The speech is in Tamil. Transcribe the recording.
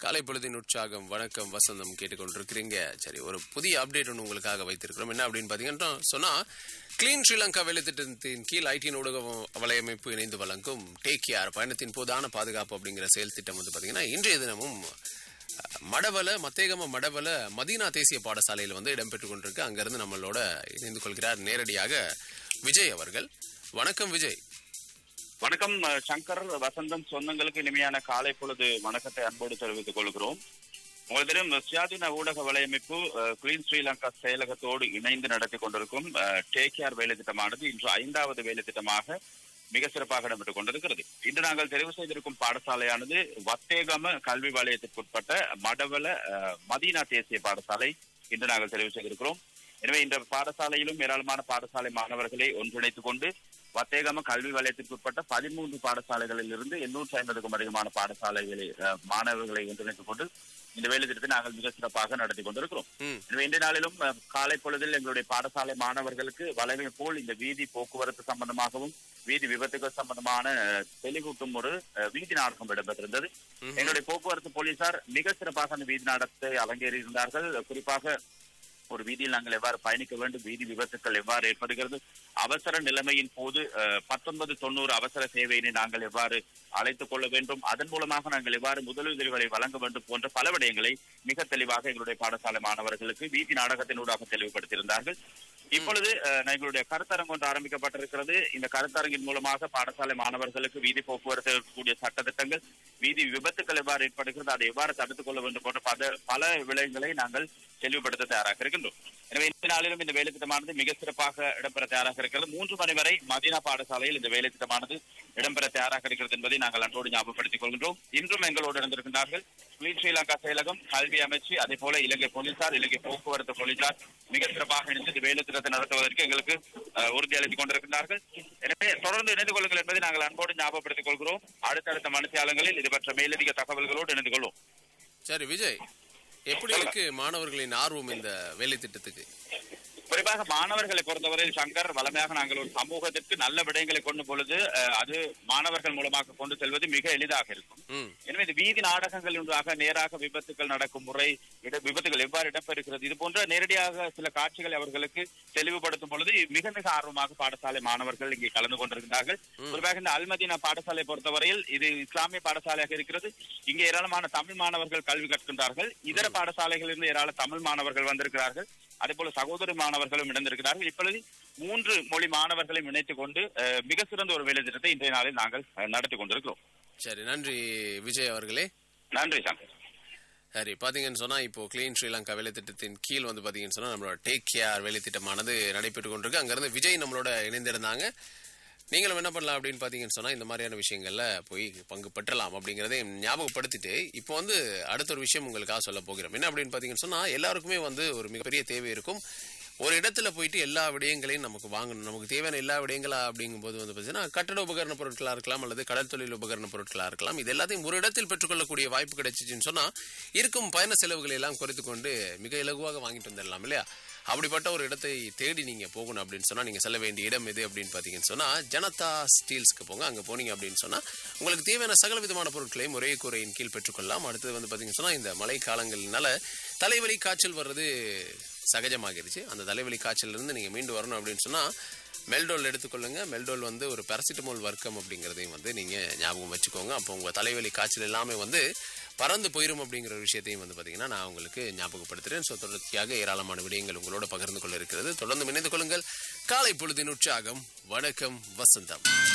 காலை பொழுதின் உற்சாகம் வணக்கம் வசந்தம் கேட்டுக்கொண்டிருக்கிறீங்க சரி ஒரு புதிய அப்டேட் ஒன்று உங்களுக்காக வைத்திருக்கிறோம் என்ன அப்படின்னு பார்த்தீங்கன்னா சொன்னா கிளீன் ஸ்ரீலங்கா வேலைத்திட்டத்தின் கீழ் ஐடி ஊடக வலையமைப்பு இணைந்து வழங்கும் டேக் கேர் பயணத்தின் போதான பாதுகாப்பு அப்படிங்கிற செயல் திட்டம் வந்து பார்த்தீங்கன்னா இன்றைய தினமும் அஹ், மடவல மத்தேகம மடவல மதீனா தேசிய பாடசாலையில் வந்து இடம்பெற்றுக் கொண்டிருக்கு அங்கிருந்து நம்மளோட இணைந்து கொள்கிறார் நேரடியாக விஜய் அவர்கள் வணக்கம் விஜய் வணக்கம் அஹ், சங்கர் வசந்தம் சொந்தங்களுக்கு இனிமையான காலை பொழுது வணக்கத்தை அன்போடு தெரிவித்துக் கொள்கிறோம் உங்களுக்கு தெரியும் சுயாதீன ஊடக வலையமைப்பு அஹ், கிளீன் ஸ்ரீலங்கா செயலகத்தோடு இணைந்து நடத்தி கொண்டிருக்கும் டேக் கேர் வேலை திட்டமானது இன்று ஐந்தாவது வேலை திட்டமாக மிக சிறப்பாக இடம்பெற்றுக் கொண்டிருக்கிறது இன்று நாங்கள் தெரிவு செய்திருக்கும் பாடசாலையானது வத்தேகம கல்வி வலயத்திற்குட்பட்ட மடவல அஹ், மதீனா தேசிய பாடசாலை இன்று நாங்கள் தெரிவு செய்திருக்கிறோம் எனவே இந்த பாடசாலையிலும் ஏராளமான பாடசாலை மாணவர்களை ஒன்றிணைத்துக் கொண்டு வத்தேகம கல்வி வலயத்திற்குட்பட்ட பதிமூன்று பாடசாலைகளில் இருந்து எண்ணூற்றி ஐம்பதுக்கும் அதிகமான பாடசாலைகளை அஹ், மாணவர்களை ஒன்றிணைத்துக் கொண்டு இந்த வேலை திட்டத்தை நாங்கள் மிக சிறப்பாக நடத்தி கொண்டிருக்கிறோம் ம் எனவே இன்றைய நாளிலும் அஹ், காலை பொழுதில் எங்களுடைய பாடசாலை மாணவர்களுக்கு வளமை போல் இந்த வீதி போக்குவரத்து சம்பந்தமாகவும் வீதி விபத்துகள் சம்பந்தமான அஹ், தெளிவூட்டும் ஒரு அஹ், வீதி நாடகம் இடம்பெற்றிருந்தது ம்ஹும். எங்களுடைய போக்குவரத்து போலீசார் மிக சிறப்பாக அந்த வீதி நாடகத்தை அரங்கேறி இருந்தார்கள் குறிப்பாக ஒரு வீதியில் நாங்கள் எவ்வாறு பயணிக்க வேண்டும் வீதி விபத்துக்கள் எவ்வாறு ஏற்படுகிறது அவசர நிலைமையின் போது பத்தொன்பது தொண்ணூறு அவசர சேவையினை நாங்கள் எவ்வாறு அழைத்துக் கொள்ள வேண்டும் அதன் மூலமாக நாங்கள் எவ்வாறு முதலுதவிகளை வழங்க வேண்டும் போன்ற பல விடயங்களை மிக தெளிவாக எங்களுடைய பாடசாலை மாணவர்களுக்கு வீதி நாடகத்தினூடாக தெளிவுபடுத்தியிருந்தார்கள் இப்பொழுது அஹ், எங்களுடைய கருத்தரங்கு ஒன்று ஆரம்பிக்கப்பட்டிருக்கிறது இந்த கருத்தரங்கின் மூலமாக பாடசாலை மாணவர்களுக்கு வீதி போக்குவரத்து இருக்கக்கூடிய சட்டத்திட்டங்கள் வீதி விபத்துக்கள் எவ்வாறு ஏற்படுகிறது அதை எவ்வாறு தடுத்துக் கொள்ள வேண்டும் போன்ற பல பல விடயங்களை நாங்கள் தெளிவுபடுத்த தயாராக இருக்கின்றோம் எனவே இந்த நாளிலும் இந்த வேலை திட்டமானது மிக சிறப்பாக இடம்பெற தயாராக இருக்கிறது மூன்று மணி வரை மதீனா பாடசாலையில் இந்த வேலை திட்டமானது இடம்பெற தயாராக இருக்கிறது என்பதை நாங்கள் அன்றோடு ஞாபகப்படுத்திக் கொள்கின்றோம் இன்றும் எங்களோடு இருந்திருக்கின்றார்கள் கிளீன் ஸ்ரீலங்கா செயலகம் கல்வி அமைச்சு அதே போல இலங்கை போலீசார் இலங்கை போக்குவரத்து போலீசார் மிக சிறப்பாக இணைந்து இந்த வேலை திட்டத்தை நடத்துவதற்கு எங்களுக்கு அஹ், உறுதி அளித்துக் கொண்டிருக்கின்றார்கள் எனவே தொடர்ந்து இணைந்து கொள்ளுங்கள் என்பதை நாங்கள் அன்போடு ஞாபகப்படுத்திக் கொள்கிறோம் அடுத்தடுத்த மனுஷியாளங்களில் இது பற்ற மேலதிக தகவல்களோடு இணைந்து கொள்வோம் சரி விஜய் எப்படி இருக்கு மாணவர்களின் ஆர்வம் இந்த வேலை திட்டத்துக்கு குறிப்பாக மாணவர்களை பொறுத்தவரையில் சங்கர் வளமையாக நாங்கள் ஒரு சமூகத்திற்கு நல்ல விடயங்களை கொண்டு பொழுது அஹ், அது மாணவர்கள் மூலமாக கொண்டு செல்வது மிக எளிதாக இருக்கும் ம் எனவே இந்த வீதி நாடகங்கள் ஒன்றாக நேராக விபத்துகள் நடக்கும் முறை இட- விபத்துகள் எவ்வாறு இடம்பெறுகிறது இது போன்ற நேரடியாக சில காட்சிகளை அவர்களுக்கு தெளிவுபடுத்தும் பொழுது மிக மிக ஆர்வமாக பாடசாலை மாணவர்கள் இங்கே கலந்து கொண்டிருக்கிறார்கள் குறிப்பாக இந்த அல்மதீனா பாடசாலை பொறுத்தவரையில் இது இஸ்லாமிய பாடசாலையாக இருக்கிறது இங்கே ஏராளமான தமிழ் மாணவர்கள் கல்வி கற்கின்றார்கள் இதர பாடசாலைகளிலிருந்து ஏராள தமிழ் மாணவர்கள் வந்திருக்கிறார்கள் அதே போல சகோதரி மாணவர்களும் இணைந்திருக்கிறார்கள் இப்பொழுது மூன்று மொழி மாணவர்களையும் இணைத்துக் கொண்டு அஹ், மிக சிறந்த ஒரு வேலை திட்டத்தை இன்றைய நாளில் நாங்கள் அஹ், நடத்தி கொண்டிருக்கிறோம் சரி நன்றி விஜய் அவர்களே நன்றி சங்கர் சரி பாத்தீங்கன்னு சொன்னா இப்போ கிளீன் ஸ்ரீலங்கா வேலை திட்டத்தின் கீழ் வந்து பாத்தீங்கன்னு சொன்னா நம்மளோட டேக் கேர் வேலை திட்டமானது நடைபெற்று கொண்டிருக்கு அங்கிருந்து விஜய் நம்மளோட இணைந்திருந்தாங்க நீங்களும் என்ன பண்ணலாம் அப்படின்னு பாத்தீங்கன்னு சொன்னா இந்த மாதிரியான விஷயங்கள்ல போய் பங்கு பெற்றலாம் அப்படிங்கறதையும் ஞாபகப்படுத்திட்டு இப்போ வந்து அடுத்த ஒரு விஷயம் உங்களுக்காக சொல்ல போகிறோம் என்ன அப்படின்னு பாத்தீங்கன்னு சொன்னா எல்லாருக்குமே வந்து ஒரு மிகப்பெரிய தேவை இருக்கும் ஒரு இடத்துல போயிட்டு எல்லா விடயங்களையும் நமக்கு வாங்கணும் நமக்கு தேவையான எல்லா விடயங்களா அப்படிங்கும்போது வந்து பார்த்தீங்கன்னா கட்டட உபகரண பொருட்களா இருக்கலாம் அல்லது கடல் தொழில் உபகரண பொருட்களா இருக்கலாம் இது எல்லாத்தையும் ஒரு இடத்தில் பெற்றுக்கொள்ளக்கூடிய வாய்ப்பு கிடைச்சிச்சுன்னு சொன்னா இருக்கும் பயண செலவுகளை எல்லாம் குறைத்து கொண்டு மிக இலகுவாக வாங்கிட்டு வந்துடலாம் இல்லையா அப்படிப்பட்ட ஒரு இடத்தை தேடி நீங்க போகணும் அப்படின்னு சொன்னா நீங்க செல்ல வேண்டிய இடம் எது அப்படின்னு பாத்தீங்கன்னு சொன்னா ஜனதா ஸ்டீல்ஸ்க்கு போங்க அங்க போனீங்க அப்படின்னு சொன்னா உங்களுக்கு தேவையான சகல விதமான பொருட்களையும் ஒரே கூரையின் கீழ் பெற்றுக்கொள்ளலாம் அடுத்தது வந்து பாத்தீங்கன்னு சொன்னா இந்த மழை காலங்கள்னால தலைவலி காய்ச்சல் வர்றது சகஜமாகிருச்சு அந்த தலைவலி காய்ச்சல்ல இருந்து நீங்க மீண்டு வரணும் அப்படின்னு சொன்னா மெல்டோல் எடுத்துக்கொள்ளுங்க மெல்டோல் வந்து ஒரு பேராசிட்டமோல் வர்க்கம் அப்படிங்கிறதையும் வந்து நீங்க ஞாபகம் வச்சுக்கோங்க அப்போ உங்க தலைவலி காய்ச்சல் எல்லாமே வந்து பறந்து போயிரும் அப்படிங்கிற ஒரு விஷயத்தையும் வந்து பாத்தீங்கன்னா நான் உங்களுக்கு ஞாபகப்படுத்துறேன் ஸோ தொடர்ச்சியாக ஏராளமான விடயங்கள் உங்களோட பகிர்ந்து கொள்ள இருக்கிறது தொடர்ந்து இணைந்து கொள்ளுங்கள் காலை பொழுதின் உற்சாகம் வணக்கம் வசந்தம்